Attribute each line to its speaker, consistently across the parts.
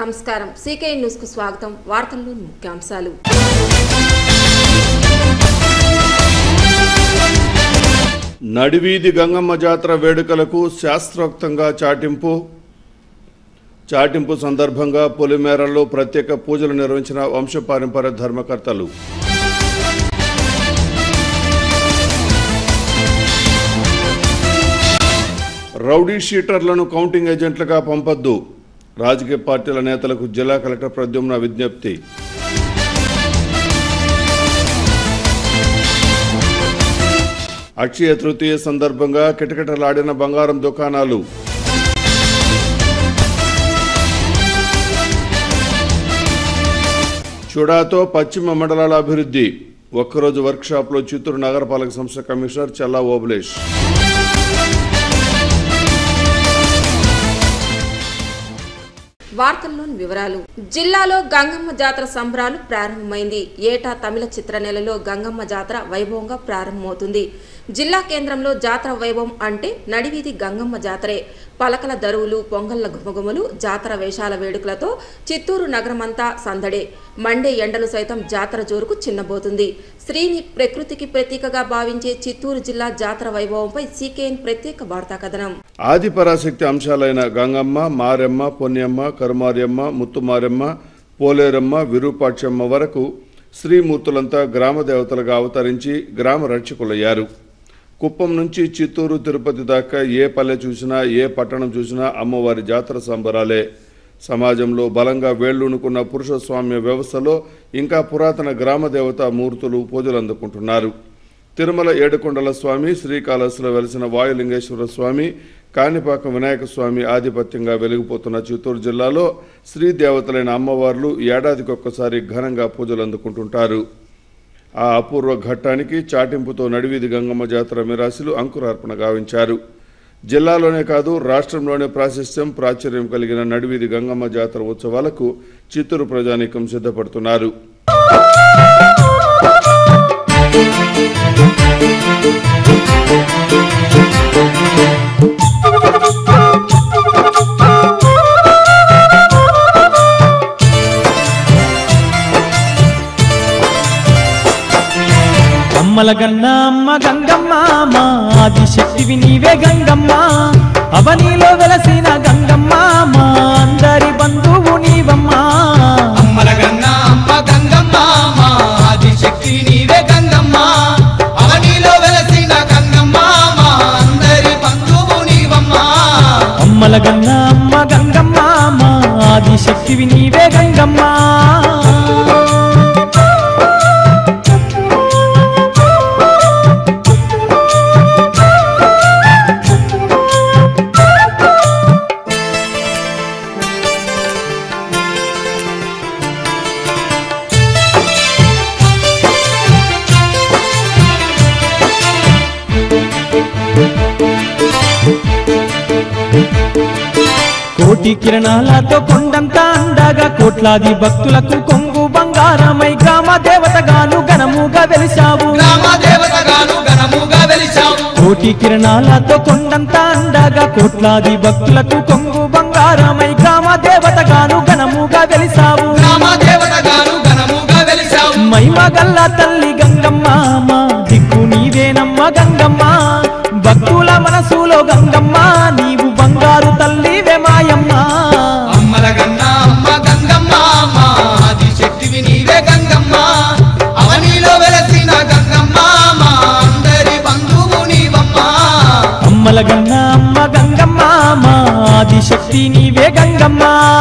Speaker 1: నమస్కారం CK news కు స్వాగతం వార్తల్లోని ముఖ్యాంశాలు
Speaker 2: నడివీధి గంగమ్మ జాతర వేడుకలకు శాస్త్రోక్తంగా చాటింపు చాటింపు సందర్భంగా పొలిమేరల్లో ప్రత్యేక పూజలు నిర్వహించిన వంశపారంపర్య ధర్మకర్తలు రౌడీ షీటర్లను కౌంటింగ్ ఏజెంట్లుగా పంపొద్దు రాజకీయ పార్టీల నేతలకు జిల్లా కలెక్టర్ ప్రద్యుమ్న విజ్ఞప్తి అక్షయ తృతీయ సందర్భంగా కిటకిటలాడిన బంగారం దుకాణాలు చుడాతో పశ్చిమ మండలాల అభివృద్ధి ఒక్కరోజు వర్క్షాప్లో చిత్తూరు నగరపాలక సంస్థ కమిషనర్ చల్లా ఓబులేష్
Speaker 1: వార్తల్లోని వివరాలు జిల్లాలో గంగమ్మ జాతర సంబరాలు ప్రారంభమైంది ఏటా తమిళ చిత్ర నెలలో గంగమ్మ జాతర వైభవంగా ప్రారంభమవుతుంది జిల్లా కేంద్రంలో జాతర వైభవం అంటే నడివీధి గంగమ్మ జాతరే పలకల దరువులు పొంగళ్ల గుమగుమలు జాతర వేషాల వేడుకలతో చిత్తూరు నగరమంతా సందడే మండే ఎండలు సైతం జాతర జోరుకు చిన్నబోతుంది స్త్రీని ప్రకృతికి ప్రతీకగా భావించే చిత్తూరు జిల్లా జాతర వైభవంపై సీకేఎన్ ప్రత్యేక వార్తా కథనం
Speaker 2: ఆదిపరాశక్తి అంశాలైన గంగమ్మ మారెమ్మ పొన్యమ్మ కరుమార్యమ్మ ముత్తుమారెమ్మ పోలేరమ్మ విరూపాక్షమ్మ వరకు శ్రీమూర్తులంతా గ్రామ దేవతలుగా అవతరించి గ్రామ రక్షకులయ్యారు కుప్పం నుంచి చిత్తూరు తిరుపతి దాకా ఏ పల్లె చూసినా ఏ పట్టణం చూసినా అమ్మవారి జాతర సంబరాలే సమాజంలో బలంగా వేళ్లూనుకున్న పురుషస్వామ్య వ్యవస్థలో ఇంకా పురాతన గ్రామ దేవత మూర్తులు పూజలు అందుకుంటున్నారు తిరుమల ఏడుకొండల స్వామి శ్రీకాళహస్తిలో వెలిసిన వాయులింగేశ్వర స్వామి కాణిపాకం వినాయక స్వామి ఆధిపత్యంగా వెలిగిపోతున్న చిత్తూరు జిల్లాలో శ్రీ దేవతలైన అమ్మవార్లు ఏడాదికొక్కసారి ఘనంగా పూజలు అందుకుంటుంటారు ఆ అపూర్వ ఘట్టానికి చాటింపుతో నడివీధి గంగమ్మ జాతర మిరాశులు అంకురార్పణ గావించారు జిల్లాలోనే కాదు రాష్ట్రంలోనే ప్రాశస్త్యం ప్రాచుర్యం కలిగిన నడివీధి గంగమ్మ జాతర ఉత్సవాలకు చిత్తూరు ప్రజానీకం సిద్ధపడుతున్నారు
Speaker 3: అమ్మల గన్న అమ్మ గంగమ్మ మా ఆదిశక్తివి నీవే గంగమ్మ అవనిలో వెలసిన గంగమ్మ మా అందరి బంధువు నీవమ్మా
Speaker 4: అమ్మల గంగ అమ్మ గంగమ్మ మా ఆదిశక్తి నీవే గంగమ్మ అవనిలో వెలసిన గంగమ్మ మా అందరి బంధువు నీవమ్మ
Speaker 3: అమ్మల గన్న అమ్మ గంగమ్మ మా ఆదిశక్తివి నీవే గంగమ్మ కోటి కిరణాలతో కొండంత అండగా కోట్లాది భక్తులకు కొంగు బంగారమై గ్రామ దేవతగాను ఘనముగా వెలిశావు
Speaker 4: గ్రామ దేవతగాను ఘనముగా వెలిచావు
Speaker 3: కోటి కిరణాలతో కొండంత అండగా కోట్లాది భక్తులకు కొంగు బంగారమై గ్రామ దేవతగాను ఘనముగా వెలిసావు
Speaker 4: గ్రామ దేవతగాను ఘనముగా వెలిచావు
Speaker 3: మైమగల్ల తల్లి గంగమ్మ మా దిక్కు నీవేనమ్మ గంగమ్మ భక్తుల మనసులో గంగమ్మ నీవు బంగారు తల్లివే మాయమ్మ
Speaker 4: అమ్మల గంగ అమ్మ గంగమ్మ మా ఆదిశక్తివి నీవే గంగమ్మ అవనిలో వెలసిన గంగమ్మ మా అందరి బంధువు నీవమ్మ
Speaker 3: అమ్మల గన్న అమ్మ గంగమ్మ మా ఆదిశక్తి నీవే గంగమ్మ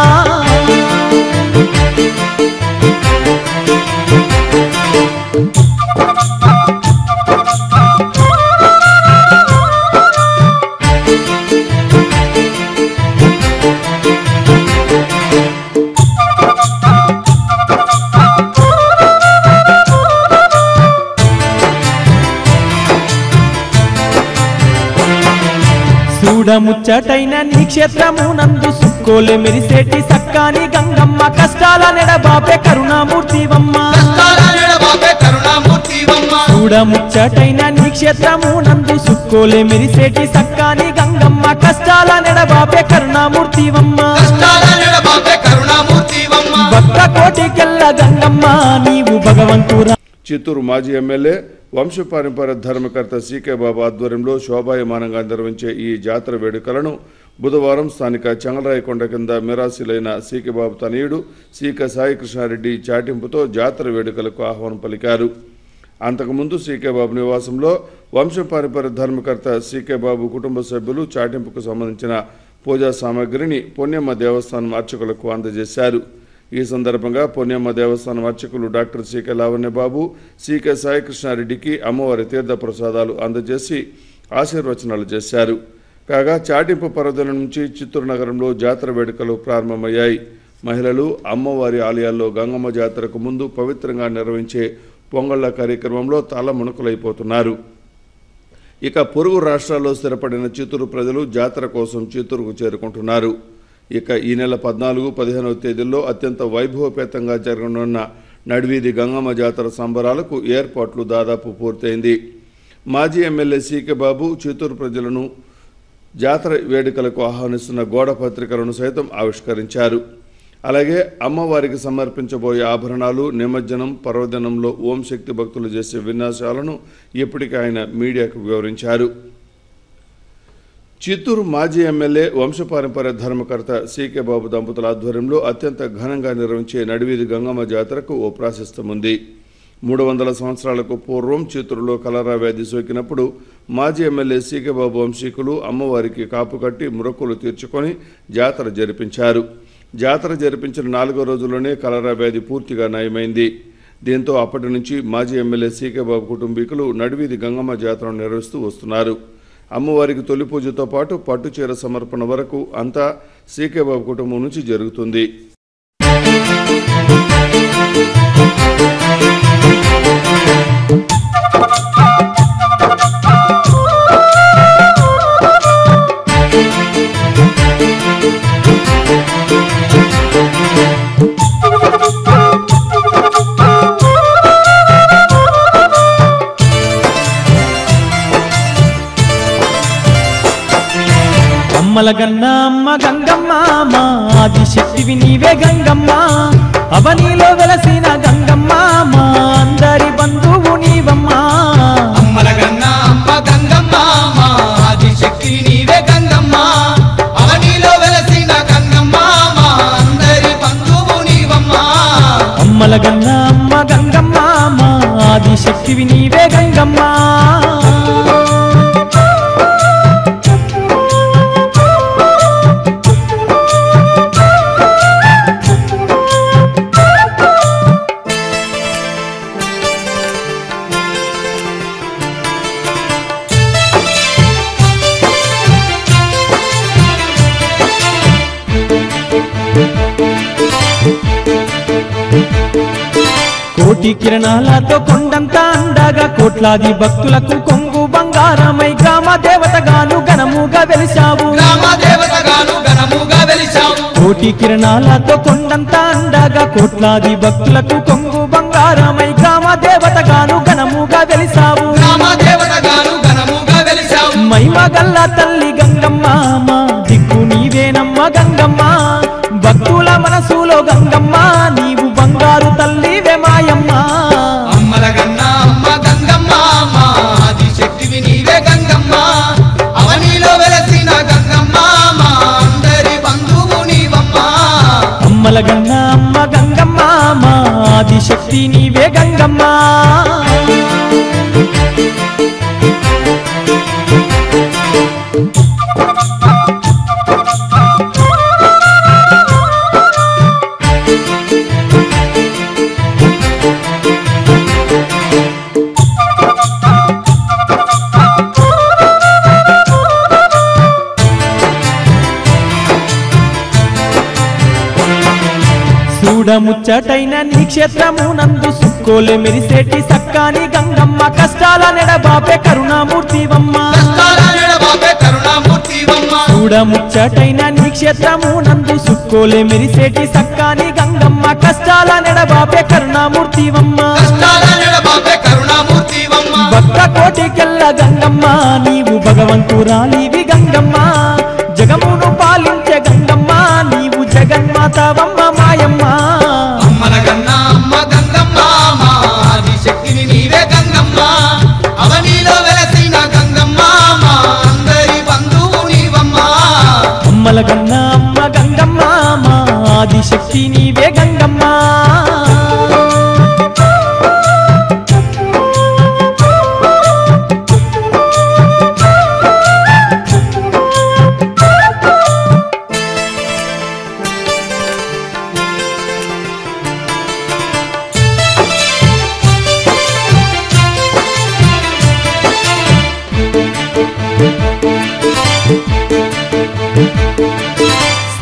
Speaker 3: చూడముచ్చటైన నీ క్షేత్రము నందు సుక్కోలే మెరిసేటి సక్కాని గంగమ్మ కష్టాల నెడబాపే కరుణామూర్తివమ్మ
Speaker 4: కష్టాల నెడబాపే కరుణామూర్తివమ్మ
Speaker 3: చూడముచ్చటైన నీ క్షేత్రము నందు సుక్కోలే మెరిసేటి సక్కాని గంగమ్మ కష్టాల నెడబాపే కరుణామూర్తివమ్మ
Speaker 4: కష్టాల నెడబాపే కరుణామూర్తివమ్మ
Speaker 3: భక్త కోటికెళ్ళ గంగమ్మ నీవు భగవంతురా
Speaker 2: చిత్తూరు మాజీ ఎమ్మెల్యే వంశపారంపర్య ధర్మకర్త సీకే బాబు ఆధ్వర్యంలో శోభాయమానంగా నిర్వహించే ఈ జాతర వేడుకలను బుధవారం స్థానిక చెంగలరాయకొండ కింద మిరాశీలైన సీకే బాబు తనయుడు సీక సాయి కృష్ణారెడ్డి చాటింపుతో జాతర వేడుకలకు ఆహ్వానం పలికారు అంతకుముందు సీకే బాబు నివాసంలో వంశపారంపర్య ధర్మకర్త సీకే బాబు కుటుంబ సభ్యులు చాటింపుకు సంబంధించిన పూజా సామాగ్రిని పొన్నెమ్మ దేవస్థానం అర్చకులకు అందజేశారు ఈ సందర్భంగా పొన్నెమ్మ దేవస్థానం అర్చకులు doctor CK Lavanyababu CK Sai కృష్ణారెడ్డికి అమ్మవారి తీర్థ ప్రసాదాలు అందజేసి ఆశీర్వచనాలు చేశారు కాగా చాటింపు పర్వదినం నుంచి చిత్తూరు నగరంలో జాతర వేడుకలు ప్రారంభమయ్యాయి మహిళలు అమ్మవారి ఆలయాల్లో గంగమ్మ జాతరకు ముందు పవిత్రంగా నిర్వహించే పొంగళ్ల కార్యక్రమంలో తలముణుకులైపోతున్నారు ఇక పొరుగు రాష్ట్రాల్లో స్థిరపడిన చిత్తూరు ప్రజలు జాతర కోసం చిత్తూరుకు చేరుకుంటున్నారు ఇక ఈ నెల పద్నాలుగు పదిహేనవ తేదీల్లో అత్యంత వైభవపేతంగా జరగనున్న నడివీధి గంగమ్మ జాతర సంబరాలకు ఏర్పాట్లు దాదాపు పూర్తయింది మాజీ ఎమ్మెల్యే సీకే బాబు చిత్తూరు ప్రజలను జాతర వేడుకలకు ఆహ్వానిస్తున్న గోడ పత్రికలను సైతం ఆవిష్కరించారు అలాగే అమ్మవారికి సమర్పించబోయే ఆభరణాలు నిమజ్జనం పర్వదినంలో ఓం శక్తి భక్తులు చేసే విన్యాసాలను ఇప్పటికే ఆయన మీడియాకు వివరించారు చిత్తూరు మాజీ ఎమ్మెల్యే వంశపారంపర్య ధర్మకర్త సీకే బాబు దంపతుల ఆధ్వర్యంలో అత్యంత ఘనంగా నిర్వహించే నడివీధి గంగమ్మ జాతరకు ఓ ప్రాశస్తం ఉంది మూడు వందల సంవత్సరాలకు పూర్వం చిత్తూరులో కలరా వ్యాధి సోకినప్పుడు మాజీ ఎమ్మెల్యే సీకే బాబు వంశీకులు అమ్మవారికి కాపు కట్టి మురక్కులు తీర్చుకొని జాతర జరిపించారు జాతర జరిపించిన నాలుగో రోజుల్లోనే కలరా వ్యాధి పూర్తిగా నయమైంది దీంతో అప్పటి నుంచి మాజీ ఎమ్మెల్యే సీకే బాబు కుటుంబీకులు నడివీధి గంగమ్మ జాతరను నిర్వహిస్తూ వస్తున్నారు అమ్మవారికి తొలి పూజతో పాటు పట్టు చీర సమర్పణ వరకు అంతా సీకే బాబు కుటుంబం నుంచి జరుగుతుంది
Speaker 3: అమ్మల గన్న అమ్మ గంగమ్మ మా ఆది శక్తివి నీవే గంగమ్మ అవనిలో వెలసిన గంగమ్మ మా అందరి బంధువు నీవమ్మా
Speaker 4: అమ్మల గన్న అమ్మ గంగమ్మ మా ఆది శక్తి నీవే గంగమ్మ అవనిలో వెలసిన గంగమ్మ మా అందరి బంధువు నీవమ్మ
Speaker 3: అమ్మల గన్న అమ్మ గంగమ్మ మా ఆది శక్తివి నీవే గంగమ్మ కోటి కిరణాలతో కొండంత అండగా కోట్లాది భక్తులకు కొంగు బంగారమై గ్రామ దేవతగాను ఘనముగా వెలిశావు
Speaker 4: గ్రామ దేవతగాను ఘనముగా వెలిశావు
Speaker 3: కోటి కిరణాలతో కొండంత అండగా కోట్లాది భక్తులకు కొంగు బంగారమై గ్రామ దేవతగాను ఘనముగా వెలిశావు
Speaker 4: గ్రామ దేవతగాను ఘనముగా వెలిశావు
Speaker 3: మహిమ గల్ల తల్లి గంగమ్మ మా దిక్కు నీవేనమ్మ గంగమ్మ భక్తుల మనసులో గంగమ్మ నీవు బంగారు తల్లివే మాయమ్మ
Speaker 4: అమ్మల గన్న అమ్మ గంగమ్మ మా ఆది శక్తివి నీవే గంగమ్మ అవనిలో వెలసిన గంగమ్మ మా అందరి బంధువు నీవమ్మ
Speaker 3: అమ్మల గన్న అమ్మ గంగమ్మ మా ఆది శక్తి నీవే గంగమ్మ చూడముచ్చటైన నీ క్షేత్రము నందు సుక్కోలే మెరిసేటి సక్కాని గంగమ్మ కష్టాల నెడబాపే కరుణామూర్తివమ్మ
Speaker 4: కష్టాల నెడబాపే కరుణామూర్తివమ్మ
Speaker 3: చూడముచ్చటైన నీ క్షేత్రము నందు సుక్కోలే మెరిసేటి సక్కాని గంగమ్మ కష్టాల నెడబాపే కరుణామూర్తివమ్మ
Speaker 4: కష్టాల నెడబాపే కరుణామూర్తివమ్మ
Speaker 3: భక్త కోటికెళ్ళ గంగమ్మ నీవు భగవంతురాలివి గంగమ్మ జగమును పాలించే గంగమ్మ నీవు జగన్మాతవమ్మ మాయమ్మ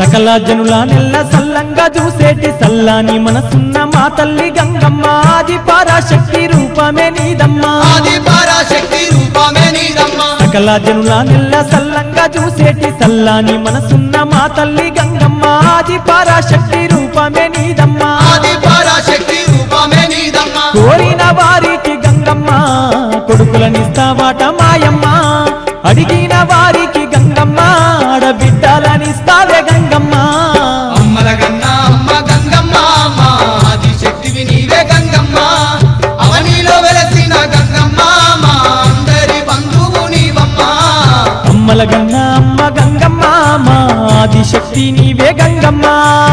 Speaker 3: సకల జనుల నెల్ల సల్లంగా చూసేటి సల్లాని మనసున్న మా తల్లి గంగమ్మ ఆది పరాశక్తి రూపమే నీదమ్మా
Speaker 4: ఆది పరాశక్తి రూపమే నీదమ్మ
Speaker 3: సకల జనుల నెల్ల సల్లంగా చూసేటి సల్లాని మనసున్న మా తల్లి గంగమ్మ ఆది పరాశక్తి రూపమే నీదమ్మా
Speaker 4: ఆది పరాశక్తి రూపమే నీదమ్మ
Speaker 3: కోరిన వారికి గంగమ్మ కొడుకులనిస్తావాట మాయమ్మ అడిగిన వారికి గంగమ్మ ఆడబిడ్డలనిస్తావే గంగమ్మ
Speaker 4: అమ్మల గన్న అమ్మ గంగమ్మ అమ్మ ఆది శక్తివి నీవే గంగమ్మ అవనిలో వెలసిన గంగమ్మ మా అందరి బంధువు నీవమ్మ
Speaker 3: అమ్మల గన్న అమ్మ గంగమ్మ మా ఆదిశక్తి నీవే గంగమ్మ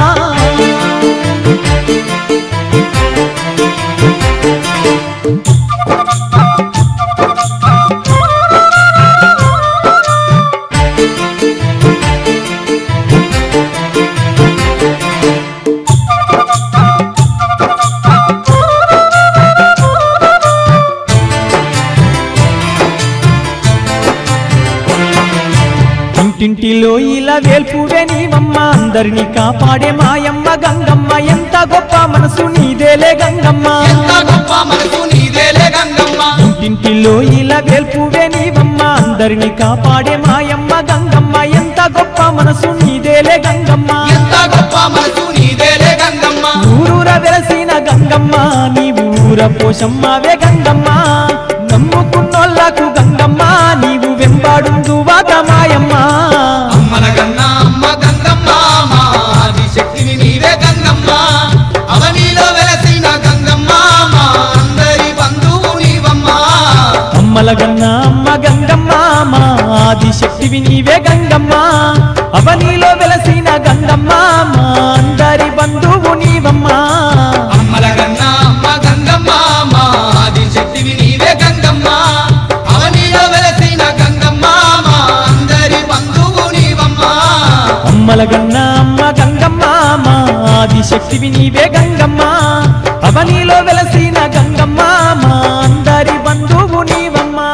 Speaker 3: ఇంటింటిలో ఇలా వేల్పువే నీవమ్మ అందరిని కాపాడే మాయమ్మ గంగమ్మ ఎంత గొప్ప మనసు నీదేలే గంగమ్మ
Speaker 4: ఎంత గొప్ప మనసు నీదేలే గంగమ్మ
Speaker 3: ఇంటింటిలో ఇలా వేల్పువే నీవమ్మ అందరిని కాపాడే మాయమ్మ గంగమ్మ ఎంత గొప్ప మనసు నీదేలే గంగమ్మ
Speaker 4: ఎంత గొప్ప మనసు నీదేలే గంగమ్మ
Speaker 3: ఊరూర వెలసిన గంగమ్మ నీవు ఊర పోషమ్మవే గంగమ్మ నమ్ముకున్నోళ్ళకు గంగమ్మ నీవు వెంబాడుందువాగ మాయమ్మ
Speaker 4: అమ్మల గన్న అమ్మ గంగమ్మ మా ఆది శక్తివి నీవే గంగమ్మ అవనిలో వెలసిన గంగమ్మ మా అందరి బంధువు నీవమ్మ
Speaker 3: అమ్మల గన్న అమ్మ గంగమ్మ మా ఆది శక్తివి నీవే గంగమ్మ అవనిలో వెలసిన గంగమ్మ మా అందరి బంధువు నీవమ్మ
Speaker 4: అమ్మల గన్న అమ్మ గంగమ్మ మా ఆది శక్తివి నీవే గంగమ్మ అవనిలో వెలసిన గంగమ్మ మా అందరి బంధువు నీవమ్మ
Speaker 3: అమ్మల గన్న అమ్మ గంగమ్మ మా ఆది శక్తివి నీవే గంగమ్మ అవనిలో వెలసిన గంగమ్మ మా అందరి బంధువు నీవమ్మా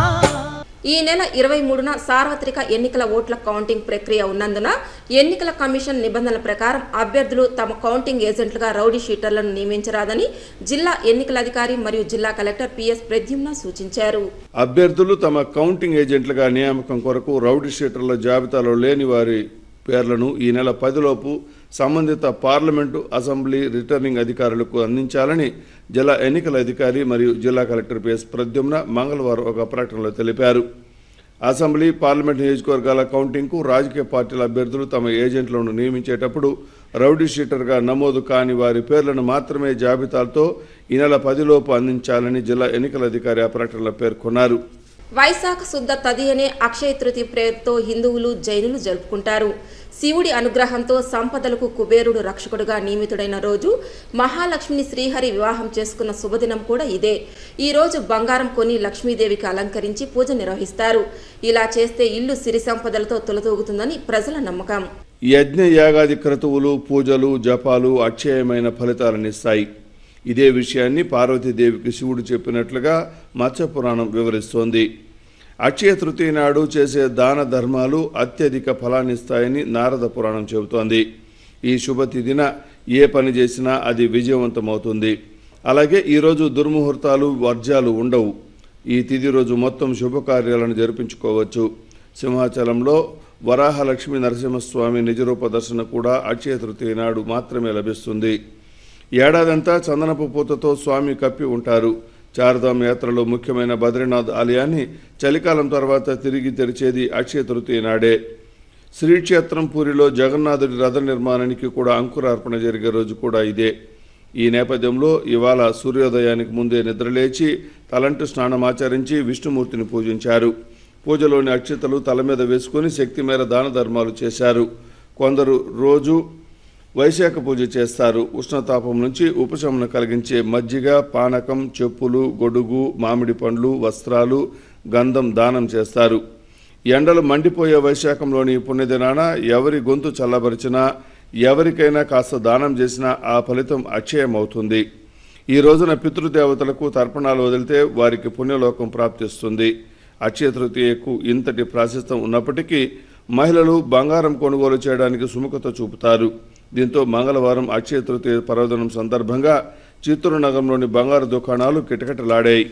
Speaker 1: ఈ నెల ఇరవై మూడున సార్వత్రిక ఎన్నికల ఓట్ల కౌంటింగ్ ప్రక్రియ ఉన్నందున ఎన్నికల కమిషన్ నిబంధనల ప్రకారం అభ్యర్థులు తమ కౌంటింగ్ ఏజెంట్లుగా రౌడీ షీటర్లను నియమించరాదని జిల్లా ఎన్నికల అధికారి మరియు జిల్లా కలెక్టర్ పిఎస్ ప్రద్యుమ్న సూచించారు
Speaker 2: అభ్యర్థులు తమ కౌంటింగ్ ఏజెంట్లుగా నియామకం కొరకు రౌడీ షీటర్ల జాబితాలో లేని వారి పేర్లను ఈ నెల పదిలోపు సంబంధిత పార్లమెంటు అసెంబ్లీ రిటర్నింగ్ అధికారులకు అందించాలని జిల్లా ఎన్నికల అధికారి మరియు జిల్లా కలెక్టర్ పిఎస్ ప్రద్యుమ్న మంగళవారం ఒక ప్రకటనలో తెలిపారు అసెంబ్లీ పార్లమెంట్ నియోజకవర్గాల కౌంటింగ్కు రాజకీయ పార్టీల అభ్యర్థులు తమ ఏజెంట్లను నియమించేటప్పుడు రౌడీ షీటర్గా నమోదు కాని వారి పేర్లను మాత్రమే జాబితాలతో ఈ నెల పదిలోపు అందించాలని జిల్లా ఎన్నికల అధికారి ఆ ప్రకటనలో పేర్కొన్నారు
Speaker 1: వైశాఖ శుద్ధ తది అనే అక్షయ తృతీయ పేరుతో హిందువులు జైనులు జరుపుకుంటారు శివుడి అనుగ్రహంతో సంపదలకు కుబేరుడు రక్షకుడుగా నియమితుడైన రోజు మహాలక్ష్మిని శ్రీహరి వివాహం చేసుకున్న శుభదినం కూడా ఇదే ఈ రోజు బంగారం కొని లక్ష్మీదేవికి అలంకరించి పూజ నిర్వహిస్తారు ఇలా చేస్తే ఇల్లు సిరి సంపదలతో తొలతూగుతుందని ప్రజల నమ్మకం
Speaker 2: యజ్ఞ యాగాది క్రతువులు పూజలు జపాలు అక్షయమైన ఫలితాలనిస్తాయి ఇదే విషయాన్ని పార్వతీదేవికి శివుడు చెప్పినట్లుగా మత్స్య పురాణం వివరిస్తోంది అక్షయ తృతీయ నాడు చేసే దాన ధర్మాలు అత్యధిక ఫలాన్నిస్తాయని నారద పురాణం చెబుతోంది ఈ శుభతిథిన ఏ పని చేసినా అది విజయవంతమవుతుంది అలాగే ఈరోజు దుర్ముహూర్తాలు వర్జాలు ఉండవు ఈ తిథి రోజు మొత్తం శుభకార్యాలను జరిపించుకోవచ్చు సింహాచలంలో వరాహలక్ష్మి నరసింహస్వామి నిజరూప దర్శన కూడా అక్షయ తృతీయ నాడు మాత్రమే లభిస్తుంది ఏడాదంతా చందనపు పూతతో స్వామి కప్పి ఉంటారు చారధామ యాత్రలో ముఖ్యమైన బద్రీనాథ్ ఆలయాన్ని చలికాలం తర్వాత తిరిగి తెరిచేది అక్షయ తృతీయ నాడే శ్రీక్షేత్రం పూరిలో జగన్నాథుడి రథ నిర్మాణానికి కూడా అంకురార్పణ జరిగే రోజు కూడా ఇదే ఈ నేపథ్యంలో ఇవాళ సూర్యోదయానికి ముందే నిద్రలేచి తలంటు స్నానమాచరించి విష్ణుమూర్తిని పూజించారు పూజలోని అక్షతలు తల మీద వేసుకొని శక్తి మేర దాన ధర్మాలు చేశారు కొందరు రోజు వైశాఖ పూజ చేస్తారు ఉష్ణతాపం నుంచి ఉపశమనం కలిగించే మజ్జిగ పానకం చెప్పులు గొడుగు మామిడి పండ్లు వస్త్రాలు గంధం దానం చేస్తారు ఎండలు మండిపోయే వైశాఖంలోని ఈ పుణ్యదినాన ఎవరి గొంతు చల్లబరిచినా ఎవరికైనా కాస్త దానం చేసినా ఆ ఫలితం అక్షయమవుతుంది ఈ రోజున పితృదేవతలకు తర్పణాలు వదిలితే వారికి పుణ్యలోకం ప్రాప్తిస్తుంది అక్షయ తృతీయకు ఇంతటి ప్రాశస్తం ఉన్నప్పటికీ మహిళలు బంగారం కొనుగోలు చేయడానికి సుముఖత చూపుతారు దీంతో మంగళవారం అక్షయ తృతీయ పర్వదినం సందర్భంగా చిత్తూరు నగరంలోని బంగారు దుకాణాలు కిటకిటలాడాయి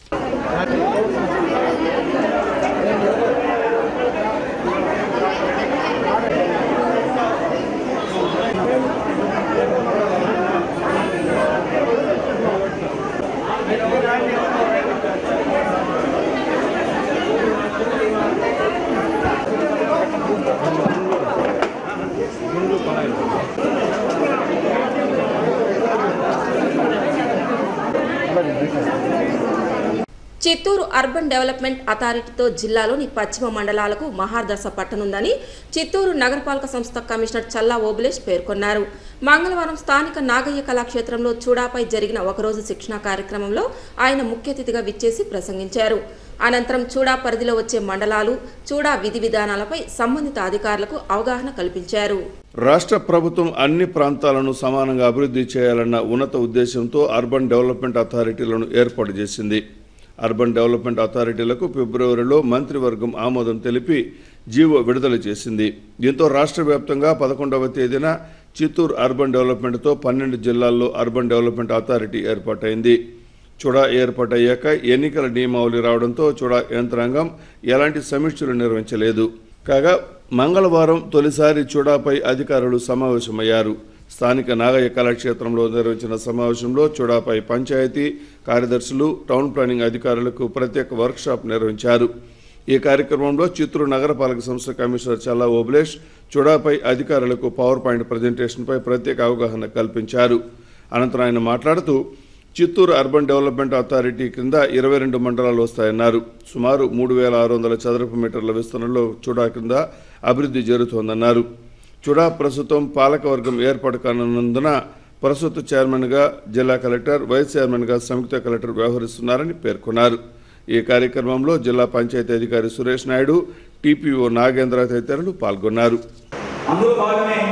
Speaker 1: చిత్తూరు అర్బన్ డెవలప్మెంట్ అథారిటీతో జిల్లాలోని పశ్చిమ మండలాలకు మహాదర్శ పట్టనుందని చిత్తూరు నగరపాలక సంస్థ కమిషనర్ చల్లా ఓబులేష్ పేర్కొన్నారు మంగళవారం స్థానిక నాగయ్య కళాక్షేత్రంలో చూడాపై జరిగిన ఒకరోజు శిక్షణ కార్యక్రమంలో ఆయన ముఖ్య అతిథిగా విచ్చేసి ప్రసంగించారు అనంతరం చూడా పరిధిలో వచ్చే మండలాలు చూడా విధి విధానాలపై సంబంధిత అధికారులకు అవగాహన కల్పించారు
Speaker 2: రాష్ట్ర ప్రభుత్వం అన్ని ప్రాంతాలను సమానంగా అభివృద్ధి చేయాలన్న ఉన్నత ఉద్దేశంతో అర్బన్ డెవలప్మెంట్ అథారిటీలను ఏర్పాటు చేసింది అర్బన్ డెవలప్మెంట్ అథారిటీలకు ఫిబ్రవరిలో మంత్రివర్గం ఆమోదం తెలిపి జీవో విడుదల చేసింది దీంతో రాష్ట్ర వ్యాప్తంగా పదకొండవ తేదీన చిత్తూరు అర్బన్ డెవలప్మెంట్తో పన్నెండు జిల్లాల్లో అర్బన్ డెవలప్మెంట్ అథారిటీ ఏర్పాటైంది చుడా ఏర్పాటయ్యాక ఎన్నికల నియమావళి రావడంతో చుడా యంత్రాంగం ఎలాంటి సమీక్షలు నిర్వహించలేదు కాగా మంగళవారం తొలిసారి చుడాపై అధికారులు సమావేశమయ్యారు స్థానిక నాగయ్య కళాక్షేత్రంలో నిర్వహించిన సమావేశంలో చుడాపై పంచాయతీ కార్యదర్శులు టౌన్ ప్లానింగ్ అధికారులకు ప్రత్యేక వర్క్షాప్ నిర్వహించారు ఈ కార్యక్రమంలో చిత్తూరు నగరపాలక సంస్థ కమిషనర్ చల్లా ఓబులేష్ చుడాపై అధికారులకు పవర్ పాయింట్ ప్రజెంటేషన్పై ప్రత్యేక అవగాహన కల్పించారు అనంతరం ఆయన మాట్లాడుతూ చిత్తూరు అర్బన్ డెవలప్మెంట్ అథారిటీ కింద ఇరవై రెండు మండలాలు వస్తాయన్నారు సుమారు మూడు వేల ఆరు వందల చదరపు మీటర్ల విస్తరణలో చుడా కింద అభివృద్ధి జరుగుతోందన్నారు చుడా ప్రస్తుతం పాలకవర్గం ఏర్పాటు కానున్నందున ప్రస్తుత చైర్మన్గా జిల్లా కలెక్టర్ వైస్ చైర్మన్గా సంయుక్త కలెక్టర్ వ్యవహరిస్తున్నారని పేర్కొన్నారు ఈ కార్యక్రమంలో జిల్లా పంచాయతీ అధికారి సురేష్ నాయుడు టీపీఓ నాగేంద్ర తదితరులు పాల్గొన్నారు
Speaker 5: అందులో భాగమే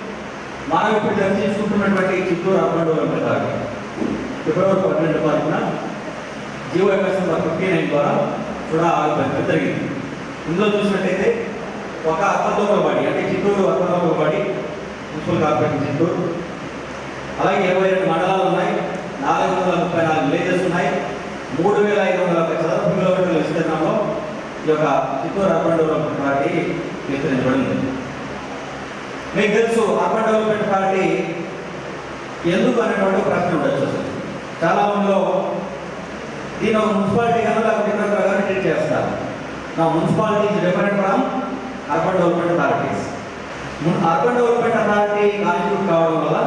Speaker 5: మనం ఇప్పుడు చర్చించుకుంటున్నటువంటి చిత్తూరు అర్బన్ డెవలప్మెంట్ అథారిటీ ఫిబ్రవరి పన్నెండు తారీఖున GO FS number fifty nine ద్వారా కూడా ఆవిర్భవించడం జరిగింది ఇందులో చూసినట్టయితే ఒక అర్బన్ లోకల్ బాడీ అంటే Chittoor urban local body municipal corporation Chittoor అలాగే ఇరవై రెండు మండలాలు ఉన్నాయి నాలుగు వందల ముప్పై నాలుగు విలేజెస్ ఉన్నాయి మూడు వేల ఐదు వందల ఒక చదరపు కిలోమీటర్ల విస్తీర్ణంలో ఈ యొక్క చిత్తూరు అర్బన్ డెవలప్మెంట్ పార్టీ విస్తరించబడింది మీకు తెలుసు అర్బన్ డెవలప్మెంట్ పార్టీ ఎందుకు అనేటువంటి ఒక ప్రశ్న ఉండొచ్చు అసలు చాలా మందిలో దీని ఒక మున్సిపాలిటీ కన్నా లేకపోతే ఇతర ప్రకారం ట్రీట్ చేస్తారు నా municipality is different from urban development authorities urban development authority constitute కావడం వల్ల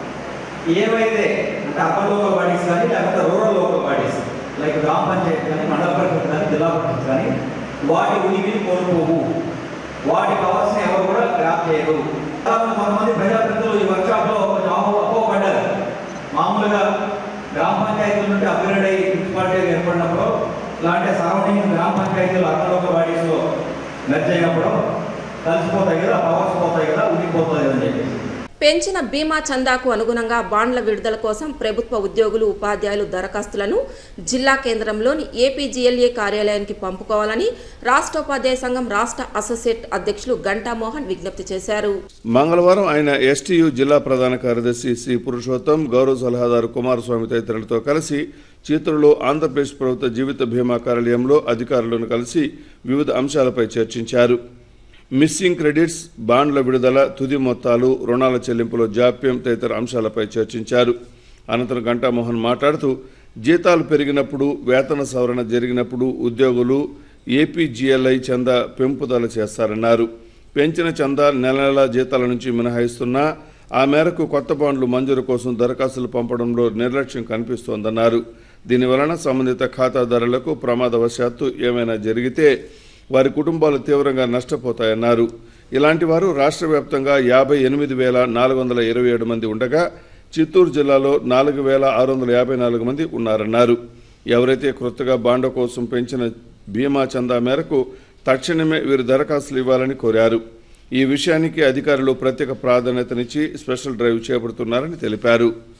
Speaker 5: ఏవైతే అంటే అర్బన్ లోకల్ బాడీస్ కానీ లేకపోతే రూరల్ లోకల్ బాడీస్ లైక్ గ్రామ పంచాయతీ కానీ మండల పరిషత్ కానీ జిల్లా పరిషత్ కానీ వాటి ఉనికిని కోల్పోవు వాటి పవర్స్ ఎవరు కూడా గ్రాప్ చేయరు చాలా మంది కొంతమంది ప్రజాప్రతినిధులు ఈ వర్క్షాప్ లో జాబ్ అపోపడ్డారు మామూలుగా గ్రామ పంచాయతీల నుండి అప్గ్రేడ్ అయ్యి మున్సిపాలిటీ ఏర్పడినప్పుడు ఇలాంటి సరౌండింగ్ గ్రామ పంచాయతీలు అర్బన్ లోకల్ బాడీస్ లో మెర్జ్ అయినప్పుడు కలిసిపోతాయి కదా పవర్స్ పోతాయి కదా ఉనికిపోతాయి కదా అని చెప్పేసి
Speaker 1: పెంచిన బీమా చందాకు అనుగుణంగా బాండ్ల విడుదల కోసం ప్రభుత్వ ఉద్యోగులు ఉపాధ్యాయులు దరఖాస్తులను జిల్లా కేంద్రంలోని ఏపీజీఎల్ఏ కార్యాలయానికి పంపుకోవాలని రాష్ట్రోపాధ్యాయ సంఘం రాష్ట్ర అసోసియేట్ అధ్యక్షులు గంటా మోహన్ విజ్ఞప్తి చేశారు
Speaker 2: మంగళవారం ఆయన ఎస్టీయు జిల్లా ప్రధాన కార్యదర్శి సి పురుషోత్తం గౌరవ సలహాదారు కుమారస్వామి తదితరులతో కలిసి చిత్తూరులో ఆంధ్రప్రదేశ్ ప్రభుత్వ జీవిత బీమా కార్యాలయంలో అధికారులను కలిసి వివిధ అంశాలపై చర్చించారు మిస్సింగ్ క్రెడిట్స్ బాండ్ల విడుదల తుది మొత్తాలు రుణాల చెల్లింపులో జాప్యం తదితర అంశాలపై చర్చించారు అనంతరం గంటామోహన్ మాట్లాడుతూ జీతాలు పెరిగినప్పుడు వేతన సవరణ జరిగినప్పుడు ఉద్యోగులు ఏపీజీఎల్ఐ చందా పెంపుదల చేస్తారన్నారు పెంచిన చందా నెల నెల జీతాల నుంచి మినహాయిస్తున్నా ఆ మేరకు కొత్త బాండ్లు మంజూరు కోసం దరఖాస్తులు పంపడంలో నిర్లక్ష్యం కనిపిస్తోందన్నారు దీనివలన సంబంధిత ఖాతాదారులకు ప్రమాదవశాత్తు ఏమైనా జరిగితే వారి కుటుంబాలు తీవ్రంగా నష్టపోతాయన్నారు ఇలాంటి వారు రాష్ట్ర వ్యాప్తంగా యాభై ఎనిమిది వేల నాలుగు వందల ఇరవై ఏడు మంది ఉండగా చిత్తూరు జిల్లాలో నాలుగు వేల ఆరు వందల యాభై నాలుగు మంది ఉన్నారన్నారు ఎవరైతే కొత్తగా బాండ కోసం పెంచిన బీమా చందా మేరకు తక్షణమే వీరు దరఖాస్తులు ఇవ్వాలని కోరారు ఈ విషయానికి అధికారులు ప్రత్యేక ప్రాధాన్యతనిచ్చి స్పెషల్ డ్రైవ్ చేపడుతున్నారని తెలిపారు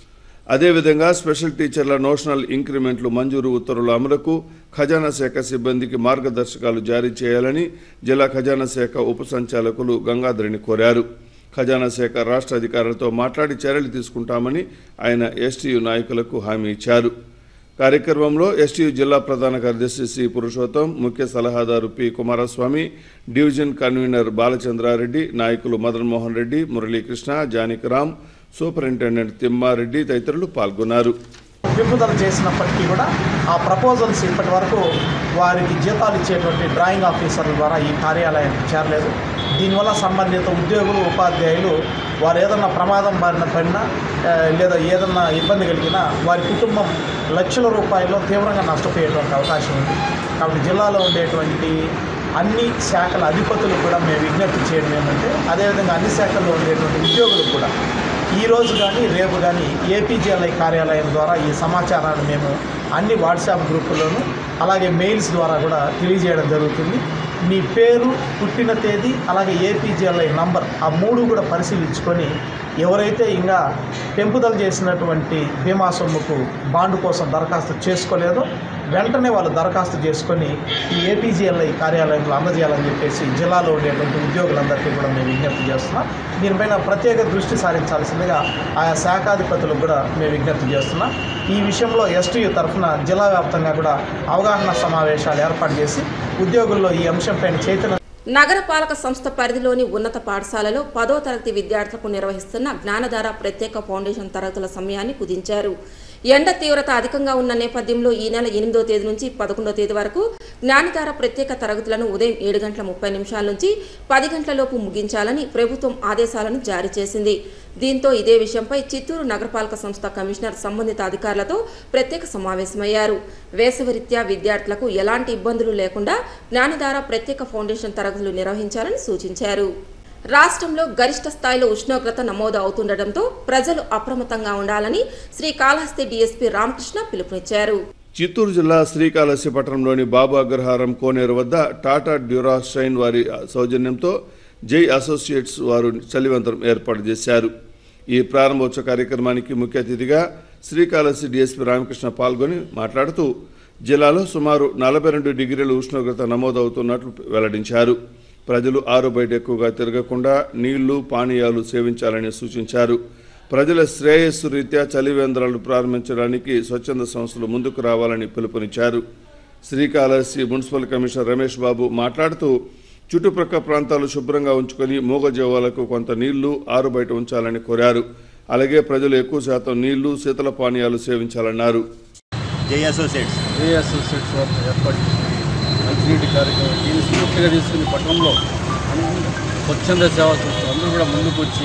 Speaker 2: అదేవిధంగా స్పెషల్ టీచర్ల నోషనల్ ఇంక్రిమెంట్లు మంజూరు ఉత్తర్వుల అమలుకు ఖజానా శాఖ సిబ్బందికి మార్గదర్శకాలు జారీ చేయాలని జిల్లా ఖజానా శాఖ ఉప సంచాలకులు గంగాధరిని కోరారు ఖజానా శాఖ రాష్ట్ర అధికారులతో మాట్లాడి చర్యలు తీసుకుంటామని ఆయన ఎస్టీయు నాయకులకు హామీ ఇచ్చారు కార్యక్రమంలో ఎస్టీయు జిల్లా ప్రధాన కార్యదర్శి సి పురుషోత్తం ముఖ్య సలహాదారు P Kumaraswamy division convener Balachandrareddy నాయకులు మదన్ మోహన్ రెడ్డి మురళీకృష్ణ జానకిరామ్ సూపరింటెండెంట్ తిమ్మారెడ్డి తదితరులు పాల్గొన్నారు
Speaker 6: పెంపుదల చేసినప్పటికీ కూడా ఆ ప్రపోజల్స్ ఇప్పటి వరకు వారికి జీతాలు ఇచ్చేటువంటి డ్రాయింగ్ ఆఫీసర్ల ద్వారా ఈ కార్యాలయానికి చేరలేదు దీనివల్ల సంబంధిత ఉద్యోగులు ఉపాధ్యాయులు వారు ఏదన్నా ప్రమాదం బారిన పడినా ఆ, లేదా ఏదన్నా ఇబ్బంది కలిగినా వారి కుటుంబం లక్షల రూపాయల్లో తీవ్రంగా నష్టపోయేటువంటి అవకాశం ఉంది కాబట్టి జిల్లాలో ఉండేటువంటి అన్ని శాఖల అధిపతులు కూడా మేము విజ్ఞప్తి చేయడం ఏమంటే అదేవిధంగా అన్ని శాఖల్లో ఉండేటువంటి ఉద్యోగులకు కూడా ఈ రోజు కానీ రేపు కానీ ఏపీజీఎల్ఐ కార్యాలయం ద్వారా ఈ సమాచారాన్ని మేము అన్ని వాట్సాప్ గ్రూపుల్లోనూ అలాగే మెయిల్స్ ద్వారా కూడా తెలియజేయడం జరుగుతుంది మీ పేరు పుట్టిన తేదీ అలాగే ఏపీజీఎల్ఐ నంబర్ ఆ మూడు కూడా పరిశీలించుకొని ఎవరైతే ఇంకా పెంపుదల చేసినటువంటి బీమా సొమ్ముకు బాండ్ కోసం దరఖాస్తు చేసుకోలేదో వెంటనే వాళ్ళు దరఖాస్తు చేసుకొని ఈ ఏపీజీఎల్ఐ కార్యాలయంలో అందజేయాలని చెప్పేసి జిల్లాలో ఉండేటువంటి ఉద్యోగులందరికీ కూడా మేము విజ్ఞప్తి చేస్తున్నాం దీనిపైన ప్రత్యేక దృష్టి సారించాల్సిందిగా ఆయా శాఖాధిపతులకు కూడా మేము విజ్ఞప్తి చేస్తున్నాం ఈ విషయంలో ఎస్టీయు తరఫున జిల్లా వ్యాప్తంగా కూడా అవగాహన సమావేశాలు ఏర్పాటు చేసి ఉద్యోగుల్లో ఈ అంశంపైన చైతన్య
Speaker 1: నగరపాలక సంస్థ పరిధిలోని ఉన్నత పాఠశాలలో పదో తరగతి విద్యార్థులకు నిర్వహిస్తున్న జ్ఞానధార ప్రత్యేక ఫౌండేషన్ తరగతుల సమయాన్ని కుదించారు ఎండ తీవ్రత అధికంగా ఉన్న నేపథ్యంలో ఈ నెల ఎనిమిదో తేదీ నుంచి పదకొండో తేదీ వరకు జ్ఞానధార ప్రత్యేక తరగతులను ఉదయం ఏడు గంటల ముప్పై నిమిషాల నుంచి పది గంటలలోపు ముగించాలని ప్రభుత్వం ఆదేశాలను జారీ చేసింది దీంతో ఇదే విషయంపై చిత్తూరు నగరపాలక సంస్థ కమిషనర్ సంబంధిత అధికారులతో ప్రత్యేక సమావేశమయ్యారు వేసవిరీత్యా విద్యార్థులకు ఎలాంటి ఇబ్బందులు లేకుండా జ్ఞానధార ప్రత్యేక ఫౌండేషన్ తరగతులు నిర్వహించాలని సూచించారు రాష్ట్రంలో గరిష్ట స్థాయిలో ఉష్ణోగ్రత నమోదు అవుతుండటంతో ప్రజలు అప్రమత్తంగా ఉండాలని శ్రీకాళహస్తి డీఎస్పీ రామకృష్ణ పిలుపునిచ్చారు
Speaker 2: చిత్తూరు జిల్లా శ్రీకాళహస్తి పట్టణంలోని బాబు అగ్రహారం కోనేరు వద్ద టాటా డ్యూరా షైన్ వారి సౌజన్యంతో జై అసోసియేట్స్ వారు చలివంతరం ఏర్పాటు చేశారు ఈ ప్రారంభోత్సవ కార్యక్రమానికి ముఖ్య అతిథిగా శ్రీకాళహస్తి డీఎస్పీ రామకృష్ణ పాల్గొని మాట్లాడుతూ జిల్లాలో సుమారు నలభై రెండు డిగ్రీల ఉష్ణోగ్రత నమోదవుతున్నట్లు వెల్లడించారు ప్రజలు ఆరు బయట ఎక్కువగా తిరగకుండా నీళ్లు పానీయాలు సేవించాలని సూచించారు ప్రజల శ్రేయస్సు రీత్యా చలివేంద్రాలు ప్రారంభించడానికి స్వచ్ఛంద సంస్థలు ముందుకు రావాలని పిలుపునిచ్చారు శ్రీకాళహస్తి మున్సిపల్ కమిషనర్ రమేష్ బాబు మాట్లాడుతూ చుట్టుప్రక్కల ప్రాంతాలు శుభ్రంగా ఉంచుకొని మూగజీవాలకు కొంత నీళ్లు ఆరు బయట ఉంచాలని కోరారు అలాగే ప్రజలు ఎక్కువ శాతం నీళ్లు శీతల పానీయాలు సేవించాలన్నారు
Speaker 7: జై అసోసియేట్స్
Speaker 8: ఏ అసోసియేట్స్ వారు ఏర్పాటు చేసిన మంచినీటి కార్యక్రమం దీన్ని స్ఫూర్తిగా తీసుకుని పట్టణంలో అన్ని స్వచ్ఛంద సేవా సంస్థలు అందరూ కూడా ముందుకు వచ్చి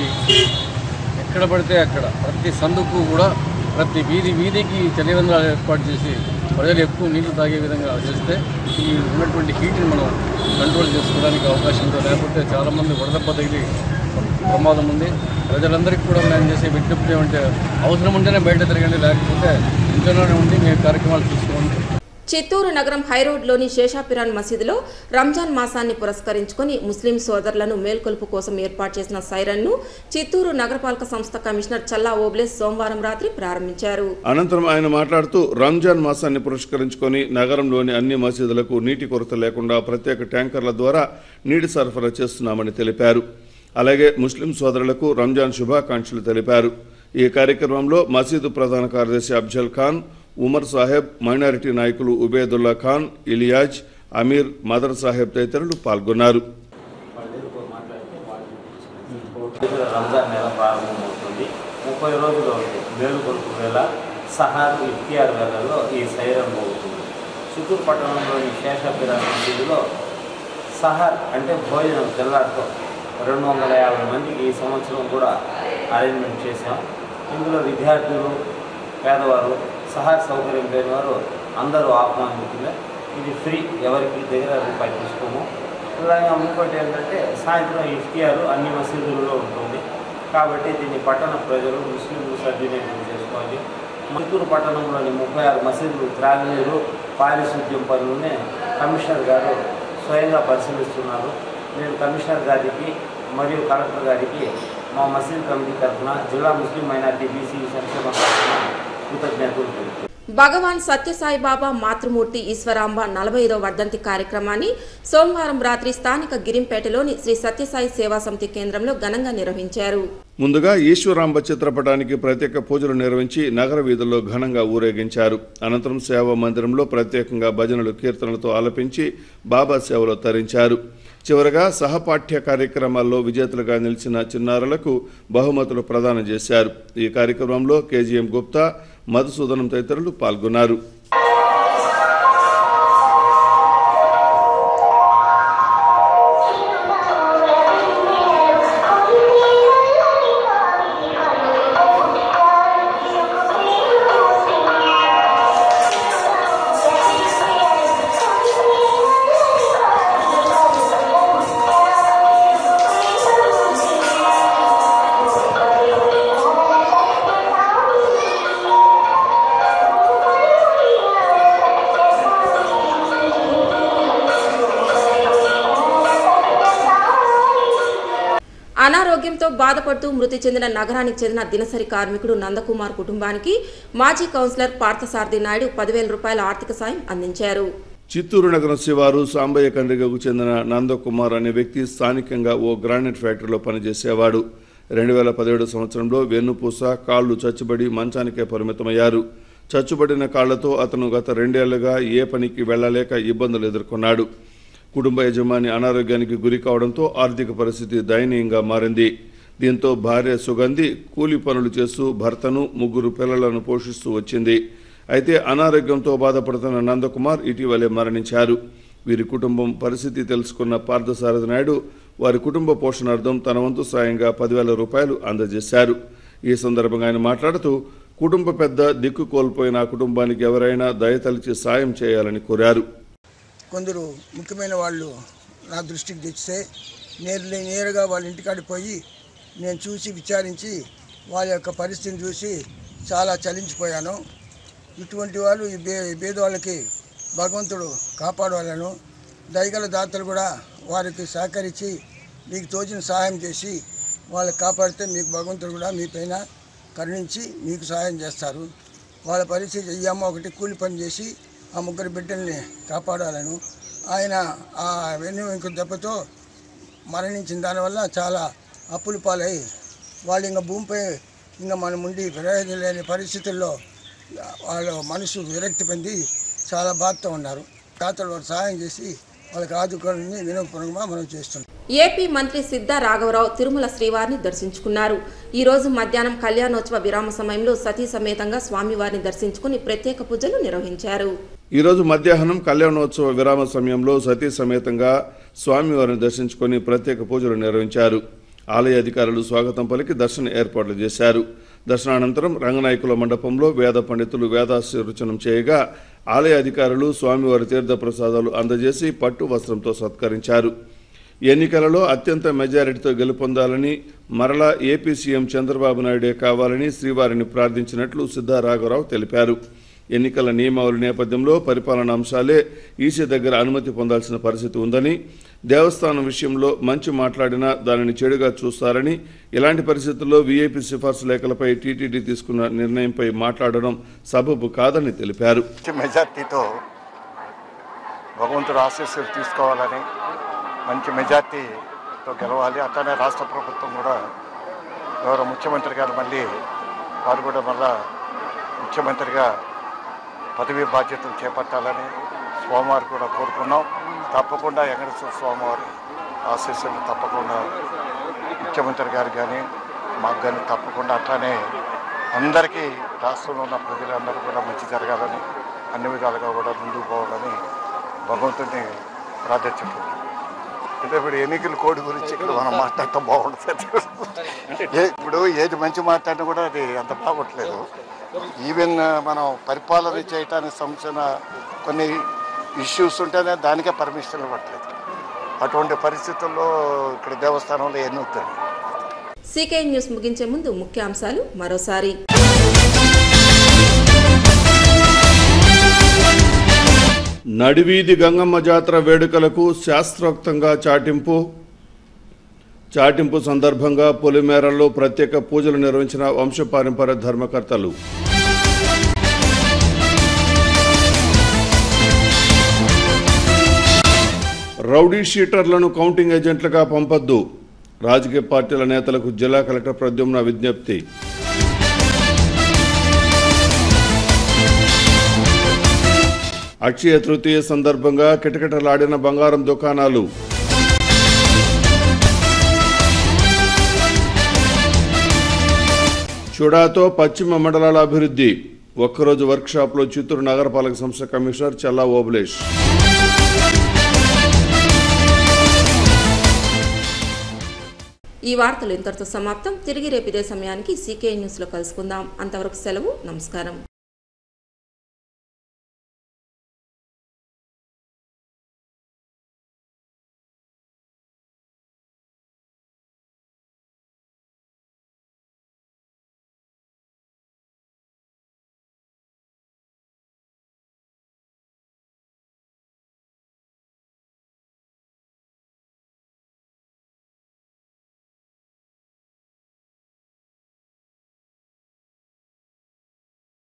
Speaker 8: ఎక్కడ పడితే అక్కడ ప్రతి సందుకు కూడా ప్రతి వీధి వీధికి చలివేంద్రాలు ఏర్పాటు చేసి ప్రజలు ఎక్కువ నీళ్లు తాగే విధంగా చేస్తే ఈ ఉన్నటువంటి హీట్ని మనం కంట్రోల్ చేసుకోవడానికి అవకాశం ఉంటుంది లేకపోతే చాలామంది వడదెబ్బ తగిలి ప్రమాదం ఉంది ప్రజలందరికీ కూడా మేము చేసే విజ్ఞప్తి ఏమంటే అవసరం ఉంటేనే బయట తిరగండి లేకపోతే ఇంట్లోనే ఉండి మేము కార్యక్రమాలు చూసుకోండి
Speaker 1: చిత్తూరు నగరం హైరోడ్లోని శేషాపిరాన్ మసీదులో రంజాన్ మాసాన్ని పురస్కరించుకొని ముస్లిం సోదరులను మేల్కొలుపు కోసం ఏర్పాటు చేసిన సైరన్ను చిత్తూరు నగరపాలక సంస్థ కమిషనర్ చల్లా ఓబ్లేస్ సోమవారం రాత్రి ప్రారంభించారు
Speaker 2: అనంతరం ఆయన మాట్లాడుతూ రంజాన్ మాసాన్ని పురస్కరించుకొని నగరంలోని అన్ని మసీదులకు నీటి కొరత లేకుండా ప్రత్యేక ట్యాంకర్ల ద్వారా నీటి సరఫరా చేస్తున్నామని తెలిపారు అలాగే ముస్లిం సోదరులకు రంజాన్ శుభాకాంక్షలు తెలిపారు ఈ కార్యక్రమంలో మసీదు ప్రధాన కార్యదర్శి అఫ్జల్ ఖాన్ ఉమర్ సాహెబ్ మైనారిటీ నాయకులు ఉబేదుల్లా ఖాన్ ఇలియాజ్ అమీర్ మదర్ సాహెబ్ తదితరులు పాల్గొన్నారు
Speaker 9: రంజాన్ నెల ప్రారంభమవుతుంది ముప్పై రోజులు మేలుకొలుపు వేళ సహార్ ఇఫ్తియార్ వేళల్లో ఈ సైరం మోగుతుంది చిత్తూరు పట్టణంలోని శేషాపిరా మసీదులో సహార్ అంటే భోజనం తెల్లారితో రెండు వందల యాభై మందికి ఈ సంవత్సరం కూడా అరేంజ్మెంట్ చేశాం ఇందులో విద్యార్థులు పేదవారు సహాయ సౌకర్యం లేని వారు అందరూ ఆహ్వానితులే ఇది ఫ్రీ ఎవరికి దగ్గర రూపాయి తీసుకోము అలాగే ఇంకోటి ఏంటంటే సాయంత్రం ఇఫ్తియారు అన్ని మసీదులలో ఉంటుంది కాబట్టి దీన్ని పట్టణ ప్రజలు ముస్లింలు సద్వినియోగం చేసుకోవాలి చిత్తూరు పట్టణంలోని ముప్పై ఆరు మసీదులు త్రాగునీరు పారిశుద్ధ్యం పనులనే కమిషనర్ గారు స్వయంగా పరిశీలిస్తున్నారు నేను కమిషనర్ గారికి మరియు కలెక్టర్ గారికి మా మసీద్ కమిటీ తరఫున జిల్లా ముస్లిం మైనార్టీ బీసీ సంక్షేమ తరఫున కృతజ్ఞతలు తెలుపుతున్నాను
Speaker 1: భగవాన్ సత్యసాయి బాబా మాతృమూర్తి ఈశ్వరాంబ నలభై ఐదో వర్ధంతి కార్యక్రమాన్ని సోమవారం రాత్రి స్థానిక గిరింపేటలోని శ్రీ సత్యసాయి సేవా సమితి కేంద్రంలో ఘనంగా నిర్వహించారు
Speaker 2: ముందుగా ఈశ్వరాంబ చిత్రపటానికి ప్రత్యేక పూజలు నిర్వహించి నగర వీధుల్లో ఘనంగా ఊరేగించారు అనంతరం సేవా మందిరంలో ప్రత్యేకంగా భజనలు కీర్తనలతో ఆలపించి బాబా సేవలో తరించారు చివరగా సహపాఠ్య కార్యక్రమాల్లో విజేతలుగా నిలిచిన చిన్నారులకు బహుమతులు ప్రదానం చేశారు ఈ కార్యక్రమంలో కేజీఎం గుప్తా మధుసూదనం తదితరులు పాల్గొన్నారు
Speaker 1: అనారోగ్యంతో బాధపడుతూ మృతి చెందిన నగరానికి చెందిన దినసరి కార్మికుడు నందకుమార్ కుటుంబానికి మాజీ కౌన్సిలర్ పార్థసారథి నాయుడు పదివేల రూపాయల ఆర్థిక సాయం అందించారు
Speaker 2: చిత్తూరు నగరం శివారు సాంబయ్య కండ్రిగకు చెందిన నందకుమార్ అనే వ్యక్తి స్థానికంగా ఓ గ్రానైట్ ఫ్యాక్టరీలో పనిచేసేవాడు రెండు వేల పదిహేడు సంవత్సరంలో వెన్నుపూస కాళ్ళు చచ్చుబడి మంచానికే పరిమితమయ్యారు చచ్చుబడిన కాళ్లతో అతను గత రెండేళ్లుగా ఏ పనికి వెళ్లలేక ఇబ్బందులు ఎదుర్కొన్నాడు కుటుంబ యజమాని అనారోగ్యానికి గురి కావడంతో ఆర్థిక పరిస్థితి దయనీయంగా మారింది దీంతో భార్య సుగంధి కూలి పనులు చేస్తూ భర్తను ముగ్గురు పిల్లలను పోషిస్తూ వచ్చింది అయితే అనారోగ్యంతో బాధపడుతున్న నందకుమార్ ఇటీవలే మరణించారు వీరి కుటుంబం పరిస్థితి తెలుసుకున్న పార్థసారథి నాయుడు వారి కుటుంబ పోషణార్థం తన వంతు సాయంగా పదివేల రూపాయలు అందజేశారు ఈ సందర్భంగా ఆయన మాట్లాడుతూ కుటుంబ పెద్ద దిక్కు కోల్పోయిన ఆ కుటుంబానికి ఎవరైనా దయతలిచి సాయం చేయాలని కోరారు
Speaker 10: కొందరు ముఖ్యమైన వాళ్ళు నా దృష్టికి తెచ్చితే నేరు నేరుగా వాళ్ళ ఇంటికాడికి పోయి నేను చూసి విచారించి వాళ్ళ యొక్క పరిస్థితిని చూసి చాలా చలించిపోయాను ఇటువంటి వాళ్ళు ఈ బే పేదవాళ్ళకి భగవంతుడు కాపాడవాలను దయగల దాతలు కూడా వారికి సహకరించి మీకు తోచిన సహాయం చేసి వాళ్ళకి కాపాడితే మీకు భగవంతుడు కూడా మీ పైన కరుణించి మీకు సహాయం చేస్తారు వాళ్ళ పరిస్థితి ఈ అమ్మ ఒకటి కూలి పని చేసి ఆ ముగ్గురు బిడ్డల్ని కాపాడాలను ఆయన ఆ వెన్ను ఇంకో దెబ్బతో మరణించిన దానివల్ల చాలా అప్పులు పాలై వాళ్ళు ఇంకా భూమిపై ఇంకా మనం ఉండి ప్రయోజనం లేని పరిస్థితుల్లో వాళ్ళ మనసు విరక్తి పొంది చాలా బాధతో ఉన్నారు తాతలు వారు సహాయం చేసి వాళ్ళకి ఆదుకోవాలని వినోపూర్వకంగా మనం చేస్తున్నాం
Speaker 1: ఏపీ మంత్రి సిద్ధా రాఘవరావు తిరుమల శ్రీవారిని దర్శించుకున్నారు ఈ రోజు మధ్యాహ్నం కళ్యాణోత్సవ విరామ సమయంలో సతీ సమేతంగా స్వామివారిని దర్శించుకుని ప్రత్యేక పూజలు నిర్వహించారు
Speaker 2: ఈరోజు మధ్యాహ్నం కళ్యాణోత్సవ విరామ సమయంలో సతీ సమేతంగా స్వామివారిని దర్శించుకొని ప్రత్యేక పూజలు నిర్వహించారు ఆలయ అధికారులు స్వాగతం పలికి దర్శన ఏర్పాట్లు చేశారు దర్శనానంతరం రంగనాయకుల మండపంలో వేద పండితులు వేదాశీర్వచనం చేయగా ఆలయ అధికారులు స్వామివారి తీర్థ ప్రసాదాలు అందజేసి పట్టు వస్త్రంతో సత్కరించారు ఎన్నికలలో అత్యంత మెజారిటీతో గెలుపొందాలని మరలా ఏపీ సీఎం చంద్రబాబు నాయుడే కావాలని శ్రీవారిని ప్రార్థించినట్లు సిద్ధారాఘవరావు తెలిపారు ఎన్నికల నియమావళి నేపథ్యంలో పరిపాలన అంశాలే ఈసీ దగ్గర అనుమతి పొందాల్సిన పరిస్థితి ఉందని దేవస్థానం విషయంలో మంచి మాట్లాడినా దానిని చెడుగా చూస్తారని ఇలాంటి పరిస్థితుల్లో వీఐపీ సిఫార్సు లేఖలపై టీటీడీ తీసుకున్న నిర్ణయంపై మాట్లాడడం సబబు కాదని తెలిపారు
Speaker 11: మంచి మెజార్టీతో భగవంతుడు ఆశీస్సులు తీసుకోవాలని మంచి మెజార్టీతో గెలవాలి అట్లనే రాష్ట్ర ప్రభుత్వం కూడా గౌరవ ముఖ్యమంత్రి గారు మళ్ళీ వారు కూడా మళ్ళా ముఖ్యమంత్రిగా పదవి బాధ్యతలు చేపట్టాలని స్వామివారు కూడా కోరుకున్నాం తప్పకుండా వెంకటేశ్వర స్వామివారి ఆశీస్సులు తప్పకుండా ముఖ్యమంత్రి గారు కానీ మాకు కానీ తప్పకుండా అట్లానే అందరికీ రాష్ట్రంలో ఉన్న ప్రజలందరూ కూడా మంచి జరగాలని అన్ని విధాలుగా కూడా ముందుకు పోవాలని భగవంతుడిని ప్రార్థించుకుంటున్నాం అంటే ఇప్పుడు ఎన్నికల కోడ్ గురించి ఇక్కడ మనం మాట్లాడటం బాగుంటుంది ఏ- ఇప్పుడు ఏది మంచి మాట్లాడినా కూడా అది అంత బాగోట్లేదు ఈవెన్ మనం పరిపాలన చేయటానికి సంబంధించిన కొన్ని ఇష్యూస్ ఉంటేనే దానికే పర్మిషన్ ఇవ్వట్లేదు అటువంటి పరిస్థితుల్లో ఇక్కడ దేవస్థానంలో ఎన్ని అవుతుంది
Speaker 1: సీకే న్యూస్ ముగించే ముందు ముఖ్యాంశాలు మరోసారి
Speaker 2: నడివీధి గంగమ్మ జాతర వేడుకలకు శాస్త్రోక్తంగా చాటింపు చాటింపు సందర్భంగా పొలిమేరల్లో ప్రత్యేక పూజలు నిర్వహించిన వంశపారంపర్య ధర్మకర్తలు రౌడీ షీటర్లను కౌంటింగ్ ఏజెంట్లుగా పంపొద్దు రాజకీయ పార్టీల నేతలకు జిల్లా కలెక్టర్ ప్రద్యుమ్న విజ్ఞప్తి అక్షయ తృతీయ సందర్భంగా కిటకిటలాడిన బంగారం దుకాణాలు చుడాతో పశ్చిమ మండలాల అభివృద్ధి ఒక్కరోజు వర్క్షాప్లో చిత్తూరు నగరపాలక సంస్థ కమిషనర్ చల్లా ఓబులేష్
Speaker 1: ఈ వార్తలు ఇంతటితో సమాప్తం తిరిగి రేపు ఇదే సమయానికి సీకే న్యూస్లో కలుసుకుందాం అంతవరకు సెలవు నమస్కారం